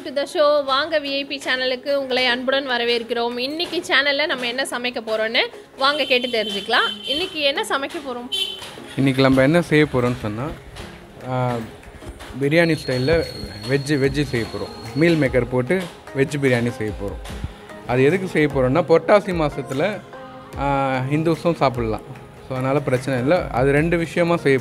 To the show வாங்க VIP சேனலுக்கு உங்களை அன்புடன் வரவேற்கிறோம் இன்னைக்கு சேனலில் நம்ம என்ன சமைக்க போகிறோன்னு வாங்க கேட்டு தெரிஞ்சுக்கலாம் இன்னைக்கு என்ன சமைக்க போகிறோம் இன்றைக்கி நம்ம என்ன செய்ய போகிறோம்னு சொன்னால் பிரியாணி ஸ்டைலில் வெஜ்ஜு வெஜ்ஜு செய்ய போகிறோம் மீல் மேக்கர் போட்டு வெஜ் பிரியாணி செய்ய போகிறோம் அது எதுக்கு செய்ய போகிறோம்னா பொட்டாசி மாதத்தில் ஹிந்துஸும் சாப்பிட்லாம் ஸோ அதனால் பிரச்சனை இல்லை அது ரெண்டு விஷயமா செய்ய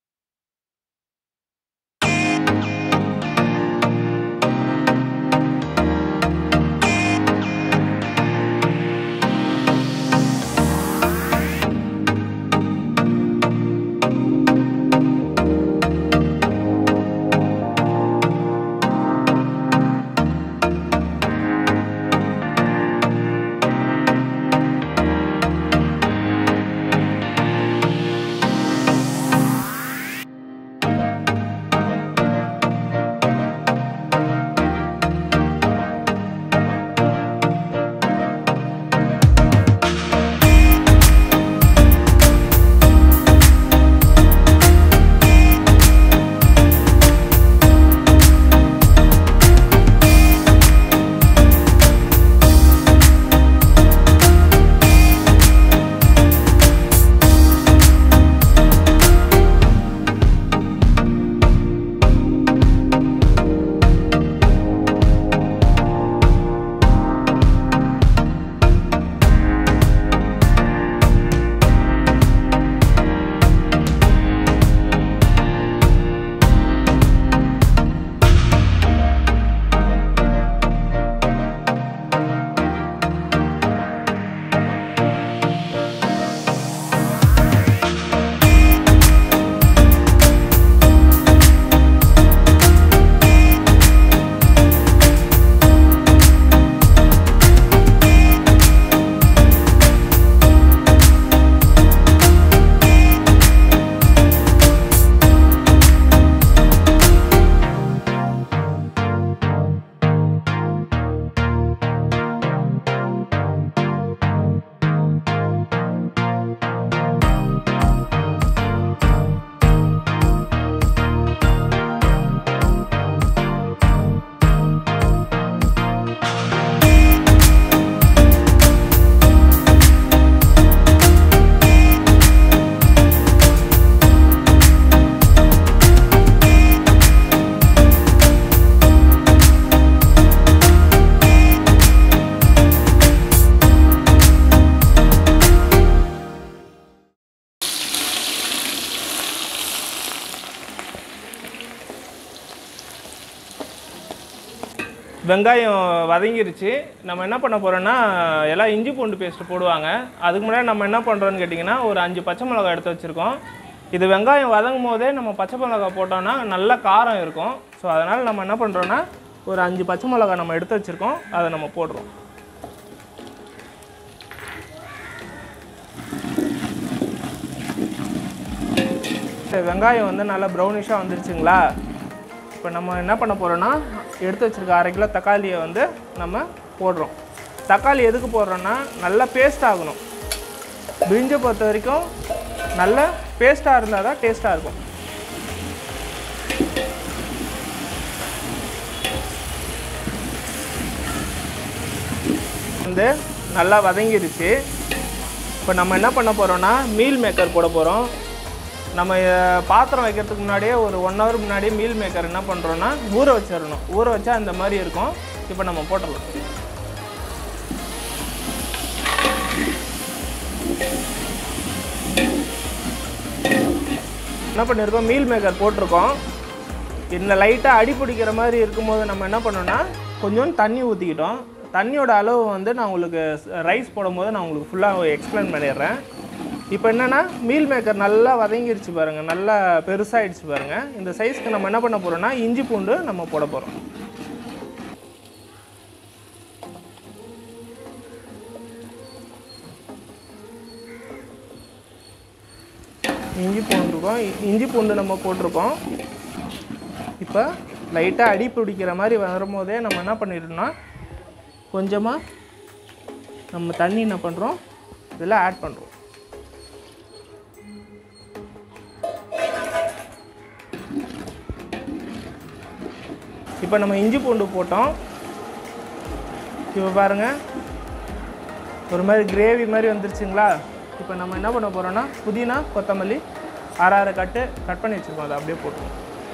வெங்காயம் வதங்கிருச்சு நம்ம என்ன பண்ண போகிறோன்னா எல்லாம் இஞ்சி பூண்டு பேஸ்ட் போடுவாங்க அதுக்கு முன்னாடி நம்ம என்ன பண்ணுறோன்னு கேட்டிங்கன்னா ஒரு அஞ்சு பச்சை மிளகாய் எடுத்து வச்சுருக்கோம் இது வெங்காயம் வதங்கும் போதே நம்ம பச்சை மிளகாய் போட்டோம்னா நல்ல காரம் இருக்கும் ஸோ அதனால் நம்ம என்ன பண்ணுறோன்னா ஒரு அஞ்சு பச்சை மிளகாய் நம்ம எடுத்து வச்சுருக்கோம் அதை நம்ம போடுறோம் சரி, வெங்காயம் வந்து நல்லா ப்ரௌனிஷாக வந்துருச்சுங்களா இப்போ நம்ம என்ன பண்ண போகிறோன்னா எடுத்து வச்சிருக்க அரை கிலோ தக்காளியை வந்து நம்ம போடுறோம் தக்காளி எதுக்கு போடுறோன்னா நல்லா பேஸ்ட் ஆகணும் பிரிஞ்சை பொறுத்த வரைக்கும் நல்ல பேஸ்ட்டாக இருந்தால் தான் டேஸ்ட்டாக இருக்கும் வந்து நல்லா வதங்கிருச்சு இப்போ நம்ம என்ன பண்ண போகிறோன்னா மீல் மேக்கர் போட போகிறோம் நம்ம அஹ், பாத்திரம் வைக்கிறதுக்கு முன்னாடியே ஒரு ஒன் ஹவர் முன்னாடியே மீல் மேக்கர் என்ன பண்ணுறோன்னா ஊற வச்சிடணும் ஊற வச்சா இந்த மாதிரி இருக்கும் இப்போ நம்ம போட்டுடலாம் என்ன பண்ணியிருக்கோம் மீல் மேக்கர் போட்டிருக்கோம் இந்த லைட்டாக அடி பிடிக்கிற மாதிரி இருக்கும்போது நம்ம என்ன பண்ணோம்னா கொஞ்சோண்டு தண்ணி ஊற்றிக்கிட்டோம் தண்ணியோட அளவு வந்து நான் உங்களுக்கு ரைஸ் போடும்போது நான் உங்களுக்கு ஃபுல்லாக எக்ஸ்பிளைன் பண்ணிடுறேன் இப்போ என்னென்னா மீல் மேக்கர் நல்லா வதங்கிருச்சு பாருங்கள் நல்லா பெருசாகிடுச்சு பாருங்கள் இந்த சைஸ்க்கு நம்ம என்ன பண்ண போகிறோம்னா இஞ்சி பூண்டு நம்ம போட போகிறோம் இஞ்சி பூண்டு இருக்கோம் இஞ்சி பூண்டு நம்ம போட்டிருக்கோம் இப்போ லைட்டாக அடி பிடிக்கிற மாதிரி வரும்போதே நம்ம என்ன பண்ணிடணும்னா கொஞ்சமாக நம்ம தண்ணி என்ன பண்ணுறோம் இதில் ஆட் பண்ணுறோம் இப்போ நம்ம இஞ்சி பூண்டு போட்டோம் இப்போ பாருங்கள் ஒரு மாதிரி கிரேவி மாதிரி வந்துருச்சுங்களா இப்போ நம்ம என்ன பண்ண போகிறோம்னா புதினா கொத்தமல்லி அரை அரை கட்டு கட் பண்ணி வச்சுருக்கோம் அதை அப்படியே போட்டுருவோம்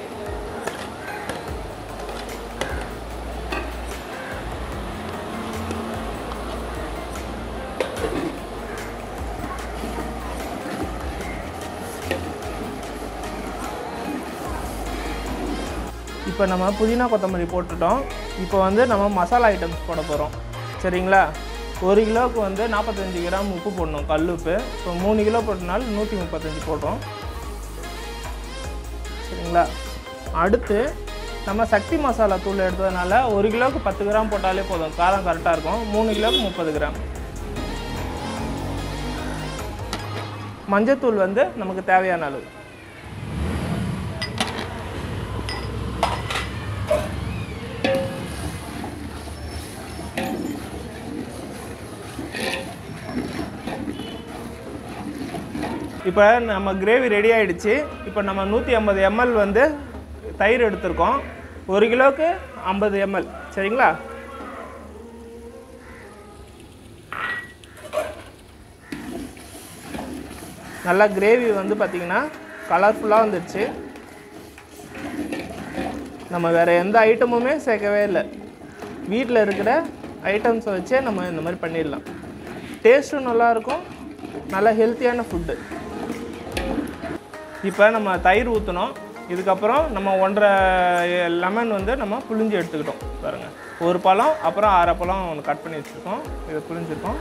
இப்போ நம்ம புதினா கொத்தமல்லி போட்டுட்டோம் இப்போ வந்து நம்ம மசாலா ஐட்டம்ஸ் போட போகிறோம் சரிங்களா ஒரு கிலோவுக்கு வந்து நாற்பத்தஞ்சு கிராம் உப்பு போடணும் கல் உப்பு இப்போ மூணு கிலோ போட்டனால நூற்றி முப்பத்தஞ்சு போடுறோம் சரிங்களா அடுத்து நம்ம சக்தி மசாலா தூள் எடுத்ததுனால ஒரு கிலோவுக்கு பத்து கிராம் போட்டாலே போதும் காரம் கரெக்டாக இருக்கும் மூணு கிலோவுக்கு முப்பது கிராம் மஞ்சத்தூள் வந்து நமக்கு தேவையான அளவு இப்போ நம்ம கிரேவி ரெடி ஆயிடுச்சு இப்போ நம்ம நூற்றி ஐம்பது எம்எல் வந்து தயிர் எடுத்திருக்கோம் ஒரு கிலோவுக்கு ஐம்பது எம்எல் சரிங்களா நல்லா கிரேவி வந்து பார்த்திங்கன்னா கலர்ஃபுல்லாக வந்துடுச்சு நம்ம வேறு எந்த ஐட்டமுமே சேர்க்கவே இல்லை வீட்டில் இருக்கிற ஐட்டம்ஸை வச்சே நம்ம இந்த மாதிரி பண்ணிடலாம் டேஸ்ட்டும் நல்லாயிருக்கும் நல்ல ஹெல்த்தியான ஃபுட்டு இப்போ நம்ம தயிர் ஊற்றினோம் இதுக்கப்புறம் நம்ம ஒன்றரை லெமன் வந்து நம்ம புளிஞ்சு எடுத்துக்கிட்டோம் பாருங்கள் ஒரு பழம் அப்புறம் அரை பழம் ஒன்று கட் பண்ணி வச்சுருக்கோம் இதை புளிஞ்சிருக்கோம்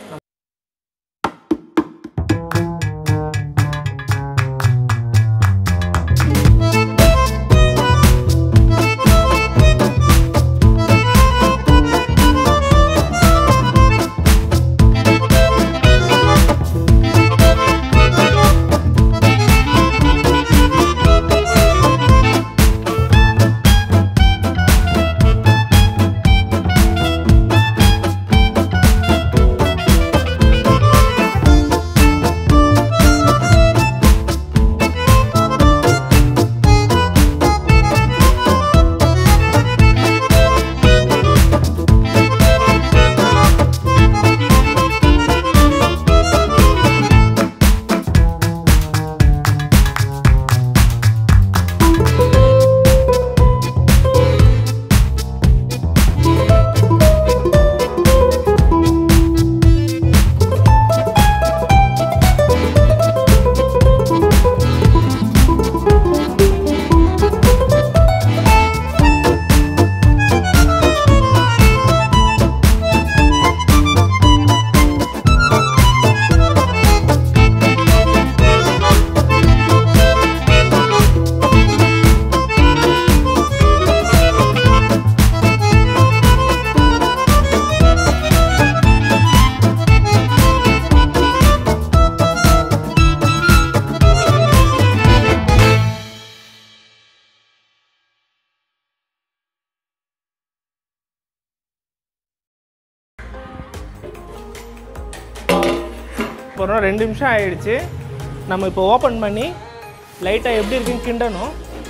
அப்புறம் ரெண்டு நிமிஷம் ஆயிடுச்சு நம்ம இப்போ ஓப்பன் பண்ணி லைட்டாக எப்படி இருக்குன்னு கிண்டணும்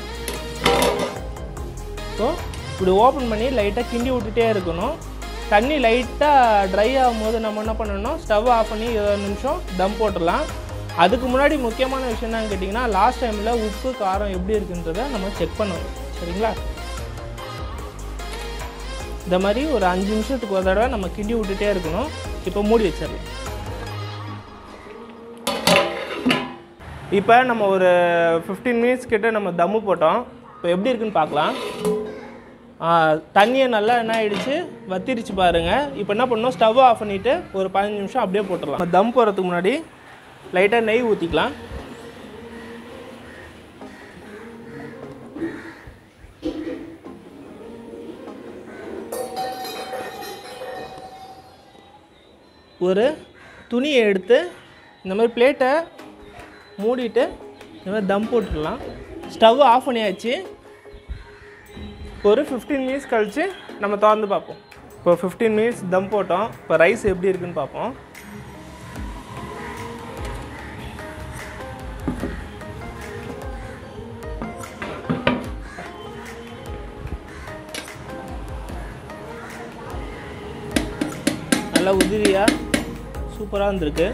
ஸோ இப்படி ஓப்பன் பண்ணி லைட்டாக கிண்டி விட்டுட்டே இருக்கணும் தண்ணி லைட்டாக ட்ரை ஆகும்போது நம்ம என்ன பண்ணணும் ஸ்டவ் ஆஃப் பண்ணி இருபது நிமிஷம் தம் போட்டுடலாம் அதுக்கு முன்னாடி முக்கியமான விஷயம் என்னன்னு கேட்டிங்கன்னா லாஸ்ட் டைமில் உப்பு காரம் எப்படி இருக்குன்றதை நம்ம செக் பண்ணணும் சரிங்களா இந்த மாதிரி ஒரு அஞ்சு நிமிஷத்துக்கு ஒரு தடவை நம்ம கிண்டி விட்டுட்டே இருக்கணும் இப்போ மூடி வச்சிடலாம் இப்போ நம்ம ஒரு ஃபிஃப்டீன் மினிட்ஸ் கிட்ட நம்ம தம்மு போட்டோம் இப்போ எப்படி இருக்குன்னு பார்க்கலாம் ஆ, தண்ணியை நல்லா என்ன ஆயிடுச்சு வத்திருச்சு பாருங்க இப்போ என்ன பண்ணணும் ஸ்டவ் ஆஃப் பண்ணிவிட்டு ஒரு பதினஞ்சு நிமிஷம் அப்படியே போட்டுடலாம் நம்ம தம் போடுறதுக்கு முன்னாடி லைட்டாக நெய் ஊற்றிக்கலாம் ஒரு துணியை எடுத்து இந்த மாதிரி பிளேட்டை மூடிட்டு இந்த மாதிரி தம் போட்டுடலாம் ஸ்டவ் ஆஃப் பண்ணியாச்சு ஒரு ஃபிஃப்டீன் மினிட்ஸ் கழித்து நம்ம திறந்து பார்ப்போம் இப்போ ஃபிஃப்டீன் மினிட்ஸ் தம் போட்டோம் இப்போ ரைஸ் எப்படி இருக்குன்னு பார்ப்போம் நல்லா உதிரியாக சூப்பராக இருந்திருக்கு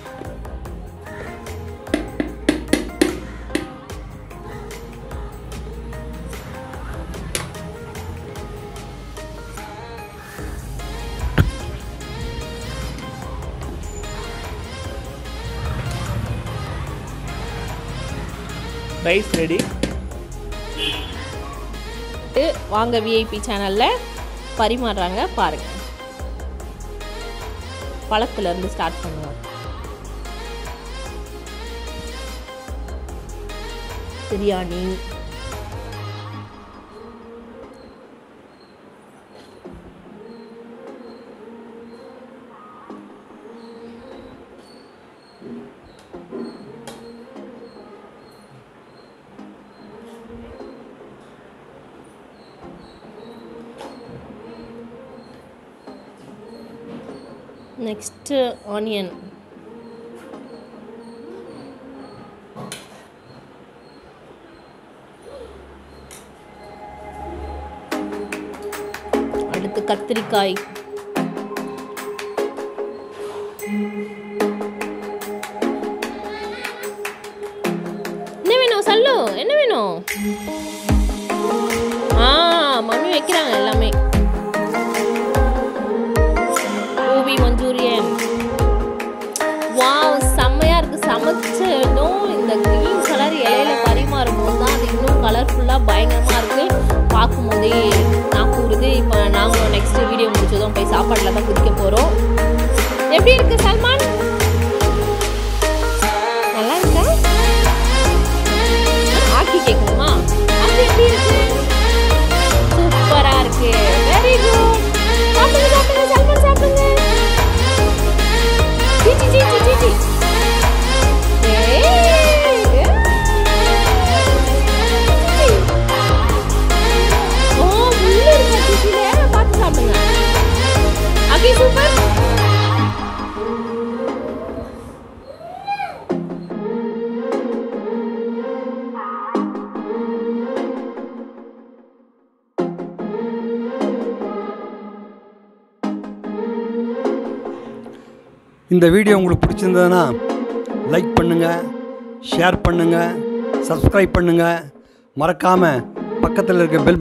ரைஸ் ரெடி வாங்க விஐபி சேனலில் பரிமாறுறாங்க பாருங்க பழத்துல இருந்து ஸ்டார்ட் பண்ணுவோம் பிரியாணி நெக்ஸ்ட்டு ஆனியன் அடுத்து கத்திரிக்காய் என்ன வேணும் சல்லு என்ன வேணும் ஆ மம்மி வைக்கிறாங்க எல்லாமே கோபி மஞ்சூரியன் வாவ் செம்மையா இருக்கு சமைச்சதும் இந்த கிரீன் கலர் இலையில பரிமாறும் போது தான் அது இன்னும் கலர்ஃபுல்லாக பயங்கரமா இருக்கு பார்க்கும் போதே நான் கூறுது இப்போ நாங்களும் நெக்ஸ்ட் வீடியோ முடிச்சதும் போய் சாப்பாட்டில் தான் குதிக்க போகிறோம் எப்படி இருக்கு சல்மான் நல்லா இருக்கா ஆக்கி கேட்கணுமா அது எப்படி இருக்கு சூப்பரா இருக்கு வெரி குட் சாப்பிடுங்க சாப்பிடுங்க சல்மான் சாப்பிடுங்க ஜிஜி ஜிஜி ஜிஜி ஏய். ஓ முள்ளு இருக்கா ஜிஜில பார்த்து சாப்பிடுங்க அகி சூப்பர் இந்த வீடியோ உங்களுக்கு பிடிச்சிருந்ததுன்னா லைக் பண்ணுங்கள் ஷேர் பண்ணுங்கள் சப்ஸ்கிரைப் பண்ணுங்கள் மறக்காமல் பக்கத்தில் இருக்க பெல்